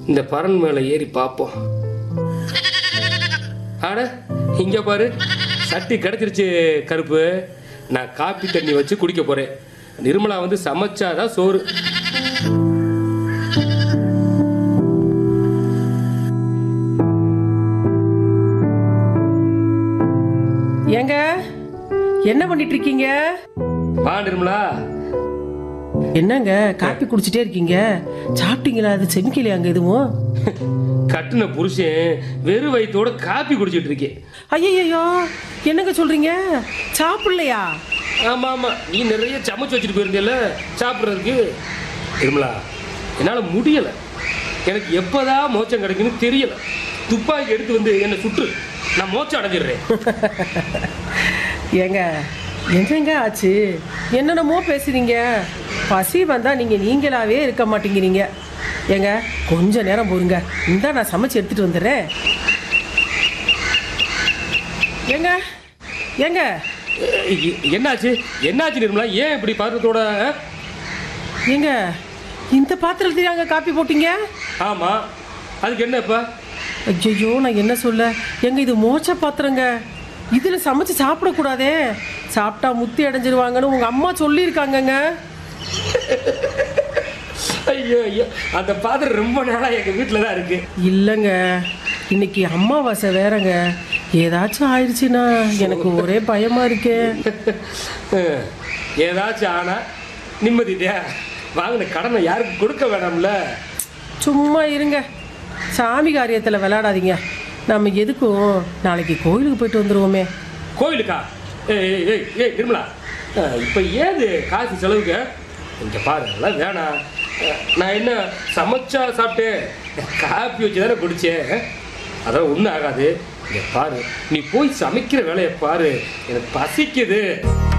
இந்த பறன் மேலே ஏறி பார்ப்போம் ஆட இங்க பாரு சட்டி கிடைச்சிருச்சு கருப்பு நான் காப்பி தண்ணி வச்சு குடிக்க போறேன் நிர்மலா வந்து சமைச்சாதான் சோறு ஏங்க என்ன பண்ணிட்டு இருக்கீங்க வா நிர்மலா என்னங்க காப்பி குடிச்சிட்டே இருக்கீங்க சாப்பிட்டீங்களா அது செமிக்கலையா அங்க எதுவும் கட்டுன புருஷன் வெறும் வயித்தோட காப்பி குடிச்சிட்டு இருக்கேன் ஐயோ என்னங்க சொல்றீங்க சாப்பிடலையா ஆமா ஆமா நீ நிறைய சமைச்சு வச்சுட்டு போயிருந்தியல்ல சாப்பிட்றதுக்கு நிர்மலா என்னால் முடியலை எனக்கு எப்போதான் மோச்சம் கிடைக்குன்னு தெரியல துப்பாக்கி எடுத்து வந்து என்னை சுற்று நான் மோச்சம் அடைஞ்சிடுறேன் ஏங்க என்னங்க ஆச்சு என்னென்னமோ பேசுறீங்க பசி வந்தா நீங்க நீங்களாவே இருக்க மாட்டேங்கிறீங்க ஏங்க கொஞ்ச நேரம் போருங்க இந்தா நான் சமைச்சு எடுத்துட்டு வந்துடுறேன் ஏங்க ஏங்க எ- எ- என்னாச்சு என்னாச்சு நிர்மலா ஏன் இப்படி பாத்திரத்தோட ஆ? ஏங்க இந்த பாத்திரத்துல அங்க காப்பி போட்டீங்க ஆமா அதுக்கு என்ன இப்ப ஐயோ நான் என்ன சொல்ல எங்க இது மோச்ச பாத்திரங்க இதுல சமைச்சு சாப்பிடக்கூடாதே சாப்பிட்டா முத்தி அடைஞ்சிருவாங்கன்னு உங்க அம்மா சொல்லியிருக்காங்கங்க ஐயோ ஐயோ அந்த பாத்திரம் ரொம்ப நாளா எங்க வீட்டில் தான் இருக்கு இல்லைங்க இன்னைக்கு அம்மாவாசை வேறங்க ஏதாச்சும் ஆயிடுச்சுன்னா எனக்கு ஒரே பயமா இருக்கே ஏதாச்சும் ஆனா நிம்மதியா வாங்கின கடனை யாருக்கு கொடுக்க வேணாம்ல சும்மா இருங்க சாமி காரியத்தில் விளையாடாதீங்க நம்ம எதுக்கும் நாளைக்கு கோயிலுக்கு போயிட்டு வந்துருவோமே கோவிலுக்கா ஏய் ஏய், ஏய் ஏய் நிர்மலா அஹ், இப்ப ஏது காசு செலவுக்கு இங்க பாரு அதெல்லாம் வேணாம் அஹ், நான் என்ன சமைச்சா சாப்பிட்டேன் காப்பி வச்சு தானே குடிச்சேன் அதெல்லாம் ஒன்றும் ஆகாது இங்க பாரு நீ போய் சமைக்கிற வேலையை பாரு எனக்கு பசிக்குது